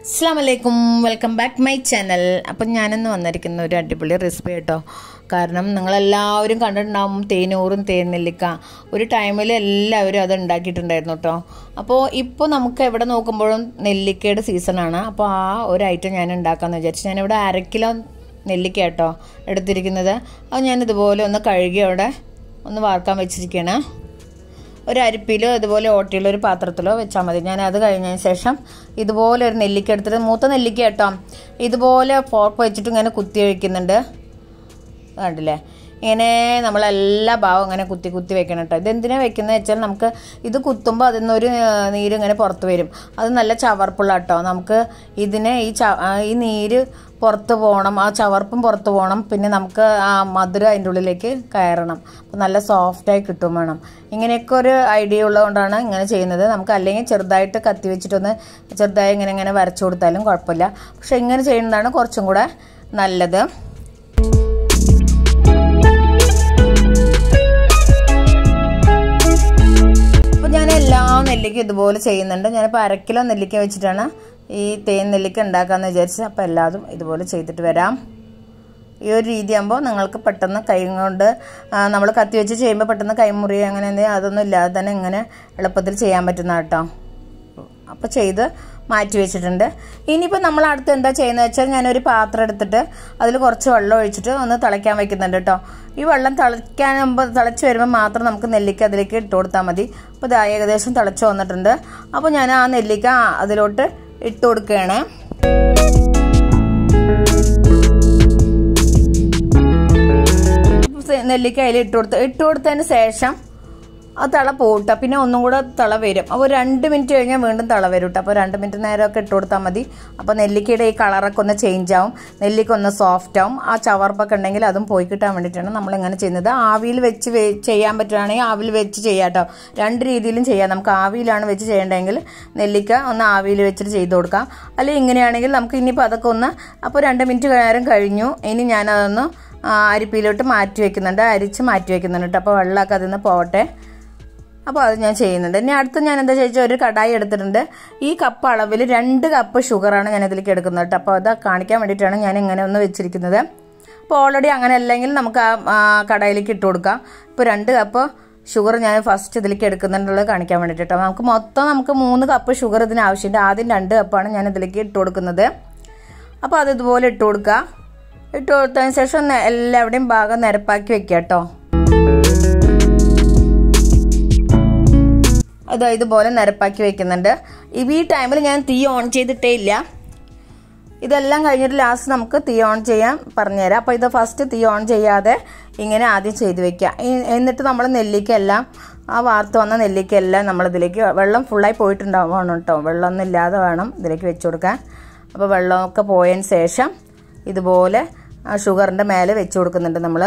അസ്സാം വലൈക്കും welcome back my channel അപ്പം ഞാനിന്ന് വന്നിരിക്കുന്ന ഒരു അടിപൊളി റെസിപ്പി കേട്ടോ കാരണം നിങ്ങളെല്ലാവരും കണ്ടിട്ടുണ്ടാവും തേനൂറും തേൻ നെല്ലിക്ക ഒരു ടൈമിൽ എല്ലാവരും അത് ഉണ്ടാക്കിയിട്ടുണ്ടായിരുന്നു കേട്ടോ അപ്പോൾ ഇപ്പോൾ നമുക്ക് എവിടെ നോക്കുമ്പോഴും നെല്ലിക്കയുടെ സീസണാണ് അപ്പോൾ ആ ഒരു ഐറ്റം ഞാൻ ഉണ്ടാക്കാമെന്ന് വിചാരിച്ചു ഞാനിവിടെ അര കിലോ നെല്ലിക്ക കേട്ടോ എടുത്തിരിക്കുന്നത് അത് ഞാൻ ഇതുപോലെ ഒന്ന് കഴുകി അവിടെ ഒന്ന് വാർക്കാൻ വെച്ചിരിക്കുകയാണ് ഒരു അരിപ്പിലോ ഇതുപോലെ ഓട്ടിയിലോ ഒരു പാത്രത്തിലോ വെച്ചാൽ മതി ഞാൻ അത് കഴിഞ്ഞതിന് ശേഷം ഇതുപോലെ ഒരു നെല്ലിക്ക എടുത്തിട്ട് മൂത്ത നെല്ലിക്ക കേട്ടോ ഇതുപോലെ ഫോർക്ക് വെച്ചിട്ട് ഇങ്ങനെ കുത്തി വയ്ക്കുന്നുണ്ട് കണ്ടില്ലേ ഇങ്ങനെ നമ്മളെല്ലാ ഭാവം ഇങ്ങനെ കുത്തി കുത്തി വെക്കണം കേട്ടോ ഇതെന്തിനാണ് വെക്കുന്നത് വെച്ചാൽ നമുക്ക് ഇത് കുത്തുമ്പോൾ അതിൽ നിന്നൊരു നീര് ഇങ്ങനെ പുറത്ത് വരും അത് നല്ല ചവർപ്പുള്ള കേട്ടോ നമുക്ക് ഇതിനെ ഈ ച ഈ നീര് പുറത്ത് പോകണം ആ ചവർപ്പും പുറത്ത് പോകണം പിന്നെ നമുക്ക് ആ മധുരം അതിൻ്റെ ഉള്ളിലേക്ക് കയറണം അപ്പം നല്ല സോഫ്റ്റായി കിട്ടും വേണം ഇങ്ങനെയൊക്കെ ഒരു ഐഡിയ ഉള്ളതുകൊണ്ടാണ് ഇങ്ങനെ ചെയ്യുന്നത് നമുക്ക് അല്ലെങ്കിൽ ചെറുതായിട്ട് കത്തി വെച്ചിട്ടൊന്ന് ചെറുതായി ഇങ്ങനെ ഇങ്ങനെ വരച്ചു കൊടുത്താലും കുഴപ്പമില്ല പക്ഷെ ഇങ്ങനെ ചെയ്യുന്നതാണ് കുറച്ചും കൂടെ നല്ലത് അപ്പോൾ ഞാൻ എല്ലാ നെല്ലിക്ക ഇതുപോലെ ചെയ്യുന്നുണ്ട് ഞാനിപ്പോൾ അര കിലോ നെല്ലിക്ക വെച്ചിട്ടാണ് ഈ തേൻ നെല്ലിക്ക ഉണ്ടാക്കാമെന്ന് വിചാരിച്ചത് അപ്പോൾ എല്ലാതും ഇതുപോലെ ചെയ്തിട്ട് വരാം ഈ ഒരു രീതിയാകുമ്പോൾ നിങ്ങൾക്ക് പെട്ടെന്ന് കൈ കൊണ്ട് നമ്മൾ കത്തി വെച്ച് ചെയ്യുമ്പോൾ പെട്ടെന്ന് കൈമുറി അങ്ങനെ എന്തെങ്കിലും അതൊന്നും ഇല്ലാതെ തന്നെ ഇങ്ങനെ എളുപ്പത്തിൽ ചെയ്യാൻ പറ്റുന്ന കേട്ടോ അപ്പോൾ ചെയ്ത് മാറ്റി വെച്ചിട്ടുണ്ട് ഇനിയിപ്പോൾ നമ്മൾ അടുത്ത് എന്താ ചെയ്യുന്നത് വെച്ചാൽ ഞാനൊരു പാത്രം എടുത്തിട്ട് അതിൽ കുറച്ച് വെള്ളം ഒഴിച്ചിട്ട് ഒന്ന് തിളയ്ക്കാൻ വെക്കുന്നുണ്ട് കേട്ടോ ഈ വെള്ളം തിളയ്ക്കാനുമ്പോൾ തിളച്ച് വരുമ്പോൾ മാത്രം നമുക്ക് നെല്ലിക്ക അതിലേക്ക് ഇട്ട് കൊടുത്താൽ മതി അപ്പോൾ ഇത് ഏകദേശം തിളച്ച് വന്നിട്ടുണ്ട് അപ്പോൾ ഞാൻ ആ നെല്ലിക്ക അതിലോട്ട് ഇട്ട് കൊടുക്കുകയാണ് നെല്ലിക്ക അതിൽ ഇട്ട് കൊടുത്ത് ഇട്ട് കൊടുത്തതിന് ശേഷം ആ തിള പോകട്ടെ പിന്നെ ഒന്നും കൂടെ തിള വരും അപ്പോൾ രണ്ട് മിനിറ്റ് കഴിഞ്ഞാൽ വീണ്ടും തിള വരും കേട്ടോ അപ്പോൾ രണ്ട് മിനിറ്റ് നേരമൊക്കെ ഇട്ട് കൊടുത്താൽ മതി അപ്പോൾ നെല്ലിക്കയുടെ ഈ കളറൊക്കെ ഒന്ന് ചേഞ്ച് ആവും നെല്ലിക്ക ഒന്ന് സോഫ്റ്റ് ആവും ആ ചവർപ്പൊക്കെ ഉണ്ടെങ്കിൽ അതും പോയി കിട്ടാൻ വേണ്ടിയിട്ടാണ് നമ്മൾ ഇങ്ങനെ ചെയ്യുന്നത് ആവിയിൽ വെച്ച് ചെയ്യാൻ പറ്റുകയാണെങ്കിൽ ആവിയിൽ വെച്ച് ചെയ്യാം കേട്ടോ രണ്ട് രീതിയിലും ചെയ്യാം നമുക്ക് ആവിയിലാണ് വെച്ച് ചെയ്യേണ്ടതെങ്കിൽ നെല്ലിക്ക ഒന്ന് ആവിയിൽ വെച്ചിട്ട് ചെയ്ത് കൊടുക്കാം അല്ലെങ്കിൽ ഇങ്ങനെയാണെങ്കിൽ നമുക്ക് ഇനിയിപ്പോൾ അതൊക്കെ ഒന്ന് അപ്പോൾ രണ്ട് മിനിറ്റ് നേരം കഴിഞ്ഞു ഇനി ഞാനതൊന്ന് അരിപ്പിയിലോട്ട് മാറ്റി വെക്കുന്നുണ്ട് അരിച്ച് മാറ്റി വെക്കുന്നുണ്ട് കേട്ടോ അപ്പോൾ വെള്ളമൊക്കെ അതിൽ നിന്ന് പോവട്ടെ അപ്പോൾ അത് ഞാൻ ചെയ്യുന്നുണ്ട് ഇനി അടുത്ത് ഞാൻ എന്താ ചോദിച്ചാൽ ഒരു കടായി എടുത്തിട്ടുണ്ട് ഈ കപ്പ് അളവിൽ രണ്ട് കപ്പ് ഷുഗറാണ് ഞാൻ ഇതിലേക്ക് എടുക്കുന്നത് കേട്ടോ അപ്പോൾ അത് കാണിക്കാൻ വേണ്ടിയിട്ടാണ് ഞാൻ ഇങ്ങനെ ഒന്ന് വെച്ചിരിക്കുന്നത് അപ്പോൾ ഓൾറെഡി അങ്ങനെ അല്ലെങ്കിൽ നമുക്ക് ആ കടായിലേക്ക് ഇട്ട് കൊടുക്കാം ഇപ്പോൾ രണ്ട് കപ്പ് ഷുഗർ ഞാൻ ഫസ്റ്റ് ഇതിലേക്ക് എടുക്കുന്നുണ്ടുള്ളത് കാണിക്കാൻ വേണ്ടിയിട്ട് നമുക്ക് മൊത്തം നമുക്ക് മൂന്ന് കപ്പ് ഷുഗർ ഇതിന് ആവശ്യമുണ്ട് ആദ്യം രണ്ട് കപ്പാണ് ഞാൻ ഇതിലേക്ക് ഇട്ട് കൊടുക്കുന്നത് അപ്പോൾ അത് ഇതുപോലെ ഇട്ട് കൊടുക്കുക ഇട്ട് കൊടുത്തതിന് ശേഷം എല്ലാവരുടെയും ഭാഗം നിരപ്പാക്കി വെക്കുക കേട്ടോ അത് ഇതുപോലെ നിരപ്പാക്കി വെക്കുന്നുണ്ട് ഈ ടൈമിൽ ഞാൻ തീ ഓൺ ചെയ്തിട്ടേ ഇല്ല ഇതെല്ലാം കഴിഞ്ഞിട്ട് ലാസ്റ്റ് നമുക്ക് തീ ഓൺ ചെയ്യാൻ പറഞ്ഞുതരാം അപ്പോൾ ഇത് ഫസ്റ്റ് തീ ഓൺ ചെയ്യാതെ ഇങ്ങനെ ആദ്യം ചെയ്ത് വെക്കുക എന്നിട്ട് നമ്മൾ നെല്ലിക്കെല്ലാം ആ വാർത്ത് വന്ന നെല്ലിക്കെല്ലാം നമ്മളിതിലേക്ക് വെള്ളം ഫുള്ളായി പോയിട്ടുണ്ടാവണം കേട്ടോ വെള്ളമൊന്നും ഇല്ലാതെ വേണം ഇതിലേക്ക് വെച്ച് കൊടുക്കാൻ അപ്പോൾ വെള്ളമൊക്കെ പോയതിന് ശേഷം ഇതുപോലെ ആ ഷുഗറിൻ്റെ മേലെ വെച്ച് കൊടുക്കുന്നുണ്ട് നമ്മൾ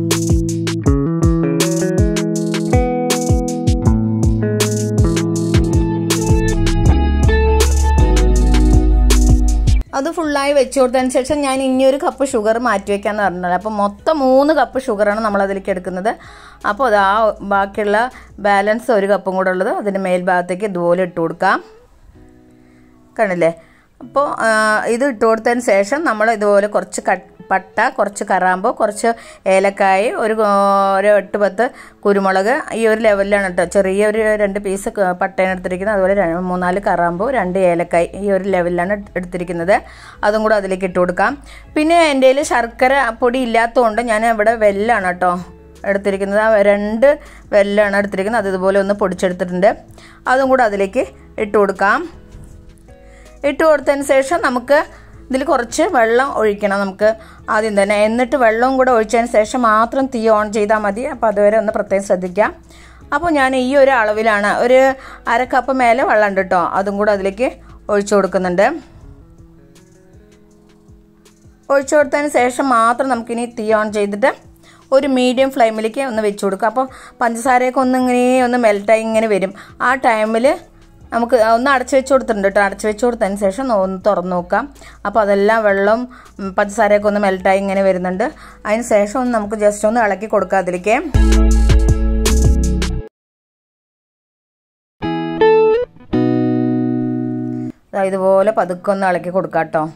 അത് ഫുള്ളായി വെച്ച് കൊടുത്തതിന് ശേഷം ഞാൻ ഇനി ഒരു കപ്പ് ഷുഗർ മാറ്റി വെക്കാന്ന് പറഞ്ഞത് അപ്പോൾ മൊത്തം മൂന്ന് കപ്പ് ഷുഗറാണ് നമ്മൾ അതിലേക്ക് എടുക്കുന്നത് അപ്പോൾ അത് ആ ബാക്കിയുള്ള ബാലൻസ് ഒരു കപ്പും കൂടെ ഉള്ളത് അതിൻ്റെ മേൽഭാഗത്തേക്ക് ഇതുപോലെ ഇട്ട് കൊടുക്കാം കണ്ടില്ലേ അപ്പോൾ ഇത് ഇട്ട് കൊടുത്തതിന് ശേഷം നമ്മൾ ഇതുപോലെ കുറച്ച് കട്ട് പട്ട കുറച്ച് കറാമ്പ് കുറച്ച് ഏലക്കായ ഒരു ഒരു എട്ട് പത്ത് കുരുമുളക് ഈ ഒരു ലെവലിലാണ് കേട്ടോ ചെറിയ ഒരു രണ്ട് പീസ് പട്ടയാണ് എടുത്തിരിക്കുന്നത് അതുപോലെ മൂന്നാല് കറാമ്പ് രണ്ട് ഏലക്കായ് ഈ ഒരു ലെവലിലാണ് എടുത്തിരിക്കുന്നത് അതും കൂടെ അതിലേക്ക് ഇട്ട് കൊടുക്കാം പിന്നെ എൻ്റെ കയ്യിൽ ശർക്കര പൊടി ഇല്ലാത്തതുകൊണ്ട് ഞാൻ ഇവിടെ വെല്ലാണ് കേട്ടോ എടുത്തിരിക്കുന്നത് ആ രണ്ട് വെല്ലാണ് എടുത്തിരിക്കുന്നത് അത് ഇതുപോലെ ഒന്ന് പൊടിച്ചെടുത്തിട്ടുണ്ട് അതും കൂടെ അതിലേക്ക് ഇട്ട് കൊടുക്കാം ഇട്ട് കൊടുത്തതിന് ശേഷം നമുക്ക് ഇതിൽ കുറച്ച് വെള്ളം ഒഴിക്കണം നമുക്ക് ആദ്യം തന്നെ എന്നിട്ട് വെള്ളവും കൂടെ ഒഴിച്ചതിന് ശേഷം മാത്രം തീ ഓൺ ചെയ്താൽ മതി അപ്പോൾ അതുവരെ ഒന്ന് പ്രത്യേകം ശ്രദ്ധിക്കാം അപ്പോൾ ഞാൻ ഈ ഒരു അളവിലാണ് ഒരു അര കപ്പ് മേലെ വെള്ളം ഉണ്ട് കേട്ടോ അതും കൂടെ അതിലേക്ക് ഒഴിച്ചു കൊടുക്കുന്നുണ്ട് ഒഴിച്ചു കൊടുത്തതിന് ശേഷം മാത്രം നമുക്കിനി തീ ഓൺ ചെയ്തിട്ട് ഒരു മീഡിയം ഫ്ലെയിമിലേക്ക് ഒന്ന് വെച്ച് കൊടുക്കുക അപ്പോൾ പഞ്ചസാരയൊക്കെ ഒന്ന് ഇങ്ങനെ ഒന്ന് മെൽറ്റായി ഇങ്ങനെ വരും ആ ടൈമിൽ നമുക്ക് ഒന്ന് അടച്ചു വെച്ച് കൊടുത്തിട്ടുണ്ട് കേട്ടോ അടച്ചു വെച്ച് കൊടുത്തതിന് ശേഷം ഒന്ന് തുറന്നു നോക്കാം അപ്പോൾ അതെല്ലാം വെള്ളം പഞ്ചസാരയൊക്കെ ഒന്ന് മെൽറ്റായി ഇങ്ങനെ വരുന്നുണ്ട് അതിന് ശേഷം ഒന്ന് നമുക്ക് ജസ്റ്റ് ഒന്ന് ഇളക്കി കൊടുക്കാം അതിലേക്ക് ദാ ഇതുപോലെ പതുക്കെ ഒന്ന് ഇളക്കി കൊടുക്കാം കേട്ടോ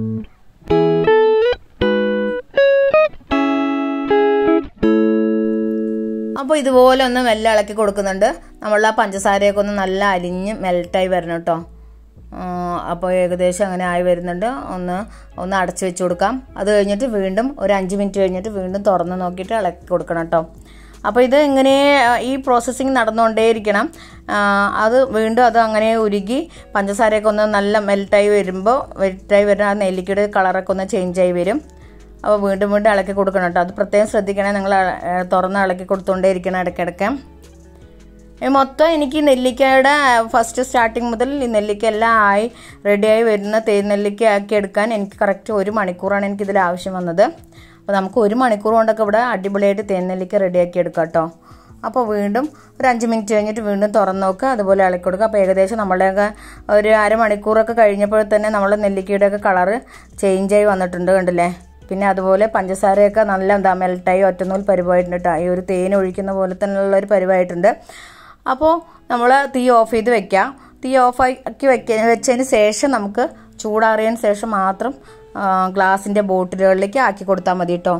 അപ്പോൾ ഇതുപോലെ ഒന്ന് മെല്ലെ ഇളക്കി കൊടുക്കുന്നുണ്ട് നമ്മൾ ആ പഞ്ചസാരയൊക്കെ ഒന്ന് നല്ല അലിഞ്ഞ് മെൽട്ടായി വരണം കേട്ടോ അപ്പോൾ ഏകദേശം അങ്ങനെ ആയി വരുന്നുണ്ട് ഒന്ന് ഒന്ന് അടച്ചു വെച്ച് കൊടുക്കാം അത് കഴിഞ്ഞിട്ട് വീണ്ടും ഒരു അഞ്ച് മിനിറ്റ് കഴിഞ്ഞിട്ട് വീണ്ടും തുറന്ന് നോക്കിയിട്ട് ഇളക്കി കൊടുക്കണം കേട്ടോ അപ്പോൾ ഇത് ഇങ്ങനെ ഈ പ്രോസസ്സിങ് നടന്നുകൊണ്ടേയിരിക്കണം അത് വീണ്ടും അത് അങ്ങനെ ഉരുകി പഞ്ചസാരയൊക്കെ ഒന്ന് നല്ല മെൽട്ടായി വരുമ്പോൾ മെൽട്ടായി വരുന്ന ആ നെല്ലിക്കയുടെ കളറൊക്കെ ഒന്ന് ചേഞ്ച് ആയി വരും അപ്പോൾ വീണ്ടും വീണ്ടും ഇളക്കി കൊടുക്കണം കേട്ടോ അത് പ്രത്യേകം ശ്രദ്ധിക്കണേ നിങ്ങൾ തുറന്ന് ഇളക്കി കൊടുത്തുകൊണ്ടേ ഇരിക്കണം ഇടയ്ക്കിടയ്ക്ക് മൊത്തം എനിക്ക് നെല്ലിക്കയുടെ ഫസ്റ്റ് സ്റ്റാർട്ടിങ് മുതൽ ഈ നെല്ലിക്ക എല്ലാം ആയി റെഡിയായി വരുന്ന തേൻ നെല്ലിക്ക ആക്കി എടുക്കാൻ എനിക്ക് കറക്റ്റ് ഒരു മണിക്കൂറാണ് എനിക്കിതിൽ ആവശ്യം വന്നത് അപ്പോൾ നമുക്ക് ഒരു മണിക്കൂർ കൊണ്ടൊക്കെ ഇവിടെ അടിപൊളിയായിട്ട് തേൻ നെല്ലിക്ക റെഡിയാക്കി എടുക്കാം കേട്ടോ അപ്പോൾ വീണ്ടും ഒരു അഞ്ച് മിനിറ്റ് കഴിഞ്ഞിട്ട് വീണ്ടും തുറന്ന് നോക്കുക അതുപോലെ ഇളക്കി കൊടുക്കുക അപ്പോൾ ഏകദേശം നമ്മളുടെയൊക്കെ ഒരു അരമണിക്കൂറൊക്കെ കഴിഞ്ഞപ്പോൾ തന്നെ നമ്മളെ നെല്ലിക്കയുടെയൊക്കെ കളറ് ചേഞ്ചായി വന്നിട്ടുണ്ട് കണ്ടില്ലേ പിന്നെ അതുപോലെ പഞ്ചസാരയൊക്കെ നല്ല എന്താ മെൽട്ടായി ഒറ്റനൂൽ പരിവായിട്ടുണ്ട് കേട്ടോ ഈ ഒരു തേൻ ഒഴിക്കുന്ന പോലെ തന്നെയുള്ള ഒരു പരിവായിട്ടുണ്ട് അപ്പോൾ നമ്മൾ തീ ഓഫ് ചെയ്ത് വെക്കാം തീ ഓഫ് ആക്കി വെക്ക വെച്ചതിന് ശേഷം നമുക്ക് ചൂടാറിയതിന് ശേഷം മാത്രം ഗ്ലാസിൻ്റെ ബോട്ടിലുകളിലേക്ക് ആക്കി കൊടുത്താൽ മതി കേട്ടോ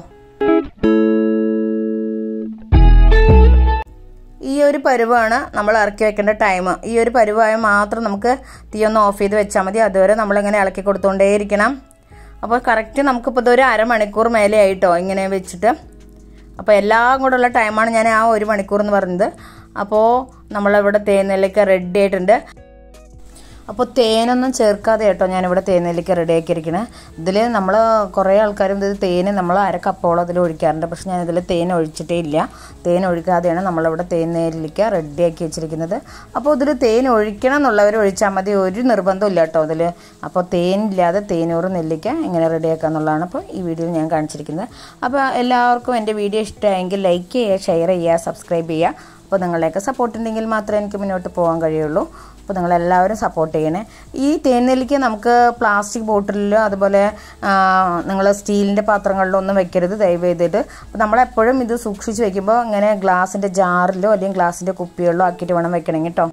ഈ ഒരു പരുവാണ് നമ്മൾ ഇറക്കി വെക്കേണ്ട ടൈം ഈ ഒരു പരുവായ മാത്രം നമുക്ക് തീ ഒന്ന് ഓഫ് ചെയ്ത് വെച്ചാൽ മതി അതുവരെ നമ്മളിങ്ങനെ ഇളക്കി കൊടുത്തുകൊണ്ടേയിരിക്കണം അപ്പോൾ കറക്റ്റ് നമുക്കിപ്പോൾ ഇതൊരു അരമണിക്കൂർ മേലെ ആയിട്ടോ ഇങ്ങനെ വെച്ചിട്ട് അപ്പോൾ എല്ലാം കൂടെ ഉള്ള ടൈമാണ് ഞാൻ ആ ഒരു മണിക്കൂർ എന്ന് പറയുന്നത് അപ്പോൾ നമ്മളിവിടെ തേനെല്ലിക്ക റെഡി ആയിട്ടുണ്ട് അപ്പോൾ തേനൊന്നും ചേർക്കാതെ കേട്ടോ ഞാനിവിടെ തേനെല്ലിക്ക റെഡി ആക്കിയിരിക്കുന്നത് ഇതിൽ നമ്മൾ കുറേ ആൾക്കാരും ഇത് തേന് നമ്മൾ അര കപ്പോളം അതിൽ ഒഴിക്കാറുണ്ട് പക്ഷെ ഞാൻ ഇതിൽ തേൻ ഒഴിച്ചിട്ടേ ഇല്ല തേൻ ഒഴിക്കാതെയാണ് നമ്മളിവിടെ തേനെല്ലിക്ക റെഡി ആക്കി വെച്ചിരിക്കുന്നത് അപ്പോൾ ഇതിൽ തേൻ ഒഴിക്കണം എന്നുള്ളവർ ഒഴിച്ചാൽ മതി ഒരു നിർബന്ധം ഇല്ല കേട്ടോ അതിൽ അപ്പോൾ തേനില്ലാതെ തേനൂറ് നെല്ലിക്ക എങ്ങനെ റെഡിയാക്കുക എന്നുള്ളതാണ് അപ്പോൾ ഈ വീഡിയോയിൽ ഞാൻ കാണിച്ചിരിക്കുന്നത് അപ്പോൾ എല്ലാവർക്കും എൻ്റെ വീഡിയോ ഇഷ്ടമായെങ്കിൽ ലൈക്ക് ചെയ്യുക ഷെയർ ചെയ്യുക സബ്സ്ക്രൈബ് ചെയ്യുക അപ്പോൾ നിങ്ങളുടെയൊക്കെ സപ്പോർട്ട് ഉണ്ടെങ്കിൽ മാത്രമേ എനിക്ക് മുന്നോട്ട് പോകാൻ കഴിയുള്ളൂ അപ്പോൾ നിങ്ങളെല്ലാവരും സപ്പോർട്ട് ചെയ്യണേ ഈ തേനെല്ലിക്ക് നമുക്ക് പ്ലാസ്റ്റിക് ബോട്ടിലിലോ അതുപോലെ നിങ്ങൾ സ്റ്റീലിൻ്റെ പാത്രങ്ങളിലോ ഒന്നും വെക്കരുത് ദയവ് ചെയ്തിട്ട് അപ്പോൾ നമ്മളെപ്പോഴും ഇത് സൂക്ഷിച്ച് വെക്കുമ്പോൾ ഇങ്ങനെ ഗ്ലാസിൻ്റെ ജാറിലോ അല്ലെങ്കിൽ ഗ്ലാസിൻ്റെ കുപ്പികളിലോ ആക്കിയിട്ട് വേണം വെക്കണം കേട്ടോ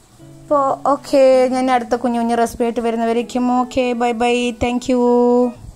അപ്പോൾ ഓക്കെ ഞാൻ അടുത്ത കുഞ്ഞു കുഞ്ഞു റെസിപ്പി ആയിട്ട് വരുന്നവരേക്കും ഓക്കെ ബൈ ബൈ താങ്ക്